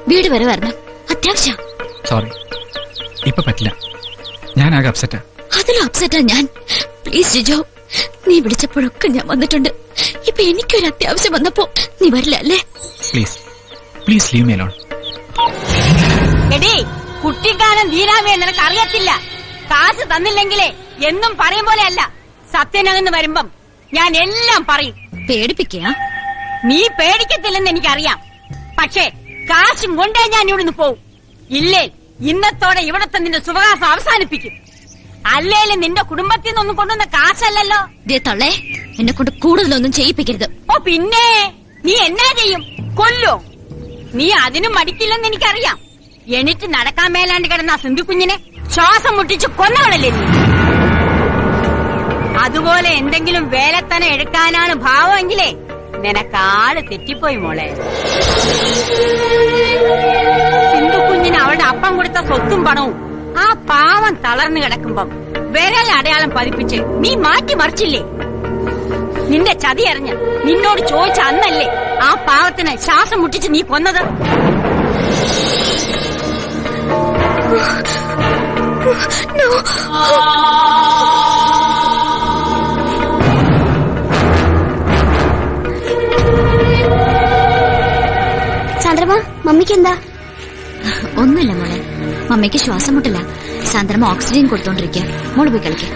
വീട് വരെ വരണം അത്യാവശ്യം സോറി ഇപ്പൊ പറ്റില്ല ഞാൻ ആകെ അപ്സെറ്റാ അതിലും അപ്സെറ്റാ ഞാൻ പ്ലീസ് ജിജോ നീ വിളിച്ചപ്പോഴൊക്കെ ഞാൻ വന്നിട്ടുണ്ട് ഇപ്പൊ എനിക്കൊരു അത്യാവശ്യം വന്നപ്പോ നീ വരില്ല അല്ലേ please please leave me alone എടീ കുട്ടിക്കാലം തീരാമേ നിനക്ക് അറിയത്തില്ല കാശ് തന്നില്ലെങ്കിലേ എന്നും പറയും പോലെയല്ല സത്യനകന്ന് വരുമ്പം ഞാൻ എല്ലാം പറയും പേടിപ്പിക്കുക നീ പേടിക്കത്തില്ലെന്ന് എനിക്കറിയാം പക്ഷേ കാശും കൊണ്ടേ ഞാൻ ഇവിടുന്ന് പോവും ഇല്ലേ ഇന്നത്തോടെ ഇവിടത്തെ നിന്റെ സുഖവാസം അവസാനിപ്പിക്കും അല്ലേലും നിന്റെ കുടുംബത്തിൽ നിന്നൊന്നും കൊണ്ടുവന്ന കാശല്ലല്ലോ ദേ തള്ളേ എന്നെ കൊണ്ട് കൂടുതലൊന്നും ചെയ്യിപ്പിക്കരുത് ഓ പിന്നെ നീ എന്നാ ചെയ്യും കൊല്ലോ നീ അതിനും മടിക്കില്ലെന്ന് എനിക്കറിയാം എണീറ്റ് നടക്കാൻ മേലാണ്ട് കിടന്ന ആ സിന്ധു കുഞ്ഞിനെ ശ്വാസം മുട്ടിച്ച് കൊന്നവളല്ലേ നീ അതുപോലെ എന്തെങ്കിലും വേലത്തന എടുക്കാനാണ് ഭാവമെങ്കിലേ നിനക്കാള് തെറ്റിപ്പോയി മോളെ സിന്ധു കുഞ്ഞിന് അവളുടെ അപ്പം കൊടുത്ത സ്വത്തും പണവും ആ പാവം തളർന്നു കിടക്കുമ്പം വിരൽ അടയാളം പതിപ്പിച്ച് നീ മാറ്റി മറിച്ചില്ലേ നിന്റെ ചതി അറിഞ്ഞ് നിന്നോട് ചോദിച്ച അന്നല്ലേ ആ പാവത്തിന് ശ്വാസം മുട്ടിച്ച് നീ കൊന്നത് ചന്ദ്രമ മമ്മിക്ക് എന്താ ഒന്നുമില്ല മോളെ മമ്മയ്ക്ക് ശ്വാസം മുട്ടില്ല സാന്ദ്രമ ഓക്സിജൻ കൊടുത്തോണ്ടിരിക്കുക മോള് പോയി കളിക്ക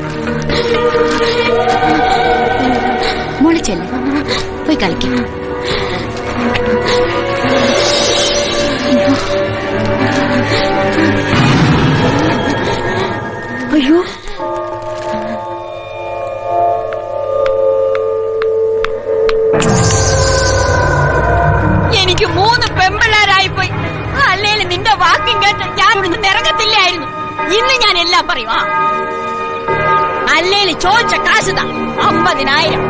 മോള് ചെല്ല പോയി കളിക്ക അയ്യോ എനിക്ക് മൂന്ന് പെമ്പിള്ളാരായിപ്പോയി അല്ലേലും നിന്റെ വാക്കും കേട്ട് ഞാൻ ഇവിടുന്ന് ഇറങ്ങത്തില്ലായിരുന്നു ഇന്ന് ഞാൻ എല്ലാം പറയും ആ അല്ലേലും ചോദിച്ച കാശ് താ അമ്പതിനായിരം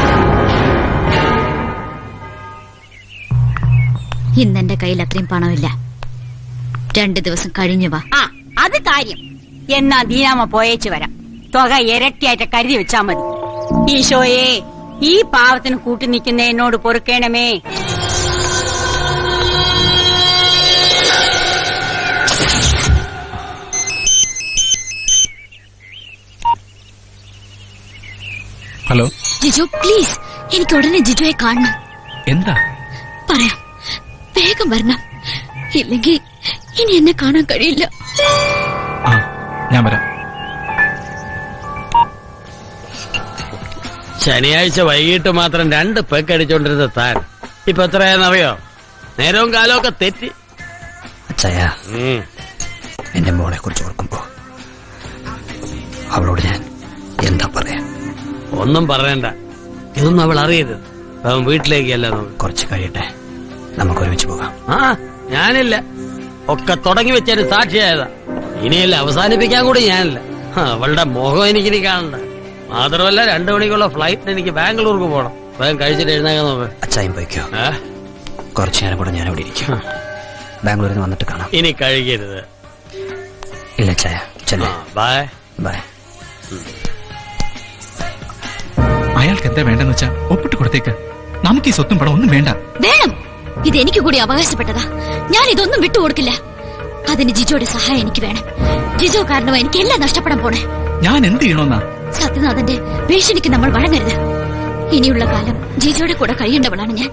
ഇന്നെന്റെ കയ്യിൽ അത്രയും പണമില്ല രണ്ടു ദിവസം കഴിഞ്ഞു വാ ആ അത് കാര്യം എന്നാ ദീനാമ പോയേച്ചു വരാം തുക ഇരട്ടിയായിട്ട് കരുതി വെച്ചാ മതി ഈശോയെ ഈ പാവത്തിന് കൂട്ടി നിൽക്കുന്ന എന്നോട് പൊറുക്കേണമേ ഹലോ ജിജു പ്ലീസ് എനിക്ക് ഉടനെ ജിജുയെ കാണണം എന്താ പറയാം വേഗം വരണം ഇല്ലെങ്കിൽ ഇനി എന്നെ കാണാൻ കഴിയില്ല ആ ഞാൻ വരാം ശനിയാഴ്ച വൈകിട്ട് മാത്രം രണ്ട് പെക്ക് അടിച്ചോണ്ടിരുന്ന താൻ ഇപ്പൊ എത്രയാണെന്നറിയോ നേരവും കാലവും ഒക്കെ തെറ്റി അച്ചായ ഉം. എന്റെ മോളെ കുറിച്ച് ഓർക്കുമ്പോ അവളോട് ഞാൻ എന്താ പറയാ ഒന്നും പറയണ്ട ഇതൊന്നും അവൾ അറിയരുത് അവൻ വീട്ടിലേക്കല്ല നമുക്ക് കുറച്ച് കഴിയട്ടെ നമുക്ക് ഒരുമിച്ച് പോകാം ആ ഞാനില്ല ഒക്കെ തുടങ്ങി വെച്ചതിന് സാക്ഷിയായതാ ഇനിയല്ല അവസാനിപ്പിക്കാൻ കൂടി ഞാനില്ല ആ, അവളുടെ മുഖം എനിക്കിനി കാണണ്ട മാത്രമല്ല രണ്ടു മണിക്കുള്ള ഫ്ലൈറ്റിന് എനിക്ക് ബാംഗ്ലൂർക്ക് പോകണം വേഗം കഴിച്ചിട്ട് എഴുന്നേക്കാൻ നോക്ക് അച്ചായും പോയിക്കോ ഏ? കുറച്ച് നേരം കൂടെ ഞാൻ ഇവിടെ ഇരിക്കും ബാംഗ്ലൂരിൽ നിന്ന് വന്നിട്ട് കാണാം ഇനി കഴിക്കരുത് ഇല്ല അച്ചായ ചെല്ലേ ബൈ ബൈ അയാൾക്ക് എന്താ വേണ്ടെന്ന് വെച്ചാ ഒപ്പിട്ട് കൊടുത്തേക്ക് നമുക്ക് ഈ സ്വത്തും പണം ഒന്നും വേണ്ട വേണം ഇത് എനിക്ക് കൂടി അവകാശപ്പെട്ടതാ ഞാൻ ഇതൊന്നും വിട്ടുകൊടുക്കില്ല അതിന് ജിജോയുടെ സഹായം എനിക്ക് വേണം ജിജോ കാരണമാ എനിക്ക് എല്ലാം നഷ്ടപ്പെടാൻ പോണേ ഞാൻ എന്ത് ചെയ്യണമെന്നാ സത്യനാഥന്റെ ഭീഷണിക്ക് നമ്മൾ വഴങ്ങരുത് ഇനിയുള്ള കാലം ജിജോയുടെ കൂടെ കഴിയേണ്ടവളാണ് ഞാൻ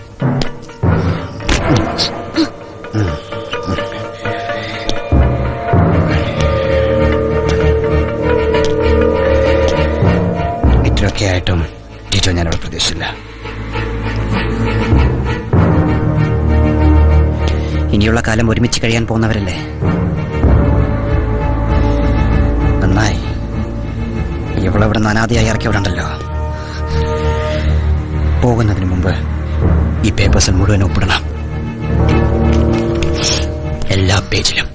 ഇത്രയൊക്കെ ആയിട്ടും ജിജോ ഞാനവിടെ പ്രതീക്ഷിച്ചില്ല ഇനിയുള്ള കാലം ഒരുമിച്ച് കഴിയാൻ പോകുന്നവരല്ലേ നന്നായി ഇവളവിടെ അനാദിയായി ഇറക്കിയവിടുണ്ടല്ലോ പോകുന്നതിന് മുമ്പ് ഈ പേപ്പേഴ്സിൽ മുഴുവൻ ഒപ്പിടണം എല്ലാ പേജിലും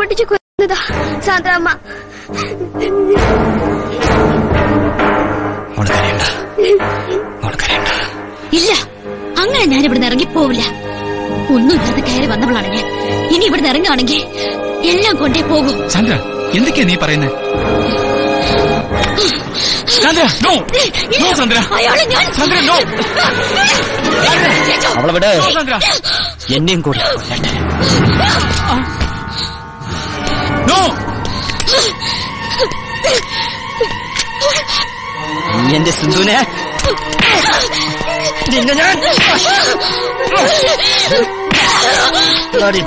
പൊട്ടിച്ച് കൊന്നതാ സാന്ദ്രമ്മ മോള് കരയണ്ട മോള് കരയണ്ട ഇല്ല അങ്ങനെ ഞാൻ ഇവിടുന്ന് ഇറങ്ങിപ്പോവില്ല ഒന്നുമില്ലാതെ കയറി വന്നവളാണ് ഞാൻ ഇനി ഇവിടുന്ന് ഇറങ്ങുകയാണെങ്കിൽ എല്ലാം കൊണ്ടേ പോകൂ ചന്ദ്ര എന്തൊക്കെയാ നീ പറയുന്നത് ചന്ദ്ര നോ നോ ചന്ദ്ര അയാളെ ഞാൻ ചന്ദ്ര നോ അവളെ വിട് നോ ചന്ദ്ര എന്നെയും കൂടി കൊല്ലട്ടെ നോ നീ എന്റെ സിന്ധുവിനെ നിന്നെ ഞാൻ Bloody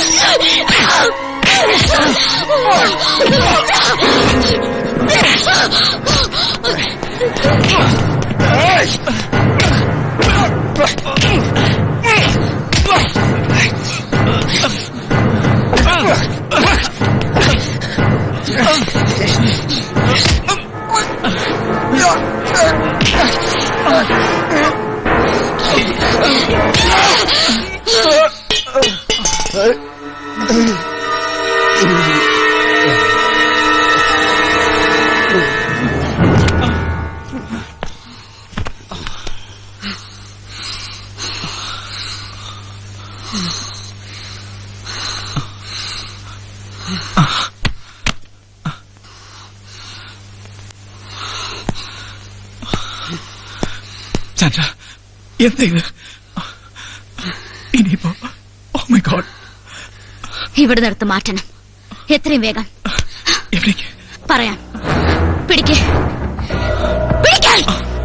ചന്ദ്ര എന്താ ഇത് ഇനിയിപ്പോ ഓ മൈ ഗോഡ് ഇവിടെ നിർത്ത് മാറ്റണം എത്രയും വേഗം എവിടേക്ക് പറയാം പിടിക്ക് പിടിക്കാൻ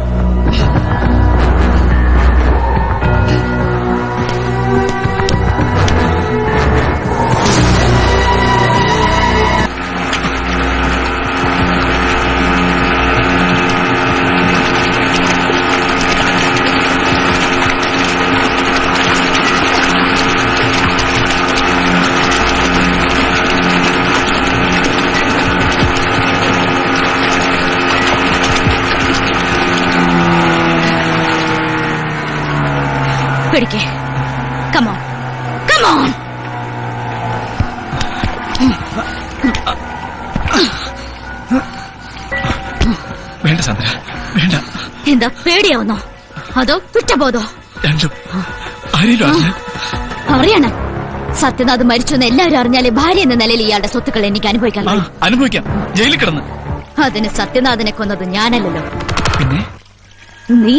പിടിക്ക് കമോൺ കമോൺ വേണ്ട ചന്ദ്ര വേണ്ട എന്താ പേടിയാവുന്നോ അതോ കുറ്റബോധോ രണ്ടും ആരെങ്കിലും അറിഞ്ഞാൽ അറിയണം സത്യനാഥ് മരിച്ചു എന്ന് എല്ലാവരും അറിഞ്ഞാലേ ഭാര്യ എന്ന നിലയിൽ ഇയാളുടെ സ്വത്തുക്കൾ എനിക്ക് അനുഭവിക്കാൻ ആ, കഴിയും അനുഭവിക്കാം ജയിലിൽ കിടന്ന് അതിന് സത്യനാഥിനെ കൊന്നത് ഞാനല്ലല്ലോ പിന്നെ നീ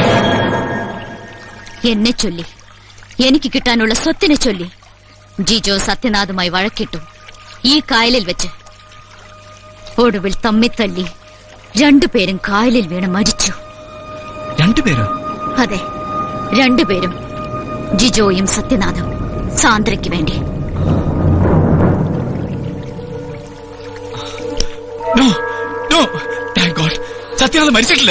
എന്നെ ചൊല്ലി എനിക്ക് കിട്ടാനുള്ള സ്വത്തിനെ ചൊല്ലി ജിജോ സത്യനാഥുമായി വഴക്കിട്ടു ഈ കായലിൽ വെച്ച് ഒടുവിൽ തമ്മിത്തല്ലി രണ്ടുപേരും കായലിൽ വീണ് മരിച്ചു രണ്ടുപേരോ അതെ രണ്ടുപേരും ജിജോയും സത്യനാഥും സാന്ദ്രയ്ക്ക് വേണ്ടി no no thank God Sathyanath മരിച്ചിട്ടില്ല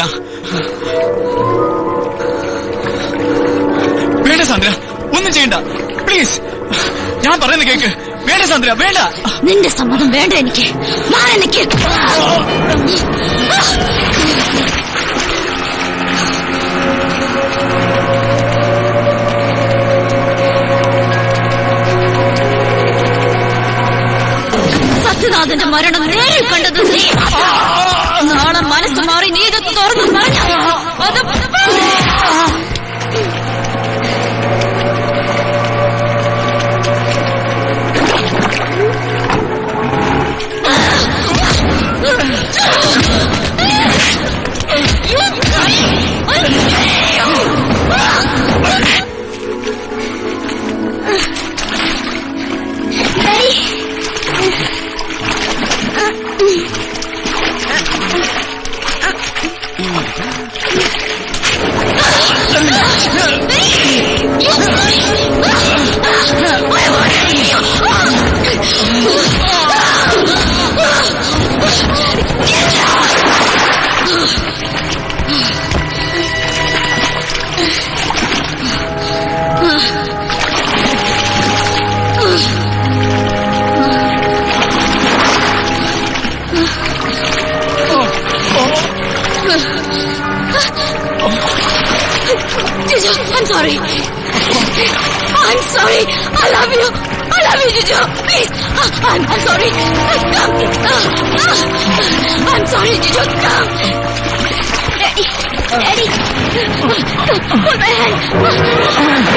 വേണ്ട സാന്ദ്ര ഒന്നും ചെയ്യണ്ട പ്ലീസ് ഞാൻ പറയുന്ന കേക്ക് വേണ്ട സാന്ദ്ര വേണ്ട നിന്റെ സമ്മതം വേണ്ട എനിക്ക് മാറി നിക്ക്. സത്യനാഥന്റെ മരണം നേരിൽ കണ്ടത് നീ നാളെ മനസ്സ് മാറി നീ ഇത് തുറന്നു പറഞ്ഞ അത് I'm sorry. I'm sorry. I love you. I love love you, Jojo. Please. I'm, I'm sorry. I'm sorry, Jojo. Come. Daddy. Daddy. Hold my hand.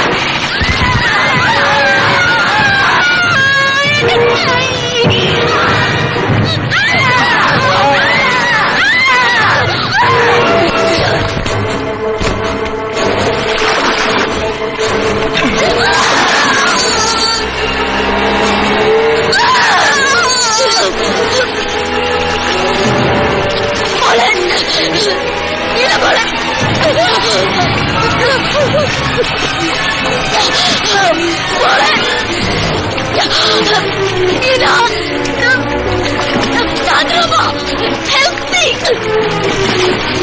Help me!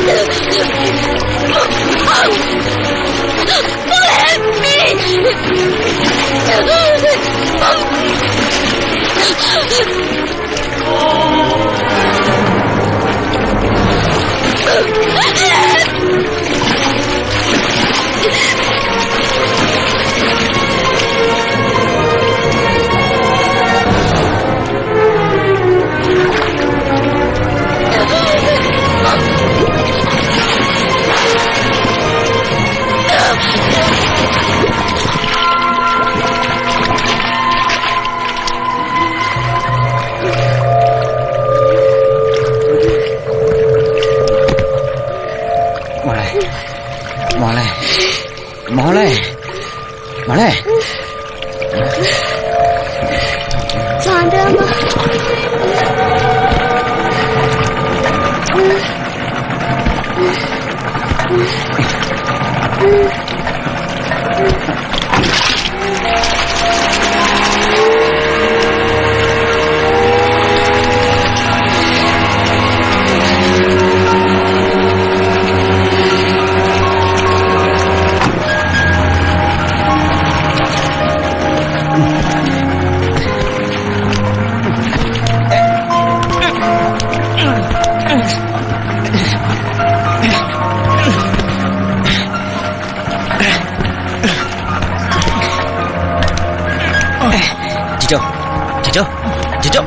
Help മോളെ മോളെ മോളെ മോളെ സാന്ദ്രാമ്മ ജിജോ ജിജോ ജിജോ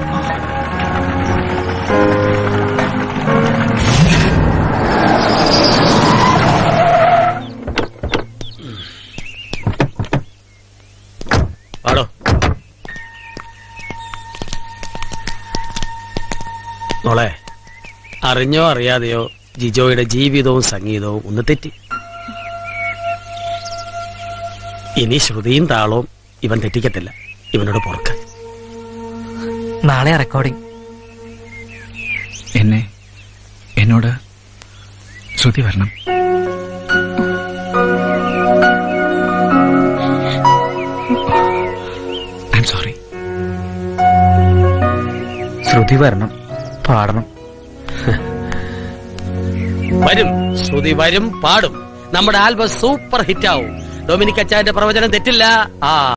പാടോ മോളെ അറിഞ്ഞോ അറിയാതെയോ ജിജോയുടെ ജീവിതവും സംഗീതവും ഒന്ന് തെറ്റി ഇനി ശ്രുതിയും താളവും ഇവൻ തെറ്റിക്കത്തില്ല ഇവനോട് പുറക്ക് നാളെ റെക്കോർഡിംഗ് എന്നെ എന്നോട് ശ്രുതി വരണം ഐ എം സോറി ശ്രുതി വരണം പാടണം വരും ശ്രുതി വരും പാടും നമ്മുടെ ആൽബം സൂപ്പർ ഹിറ്റ് ആവും ഡൊമിനിക് അച്ചാന്റെ പ്രവചനം തെറ്റില്ല ആ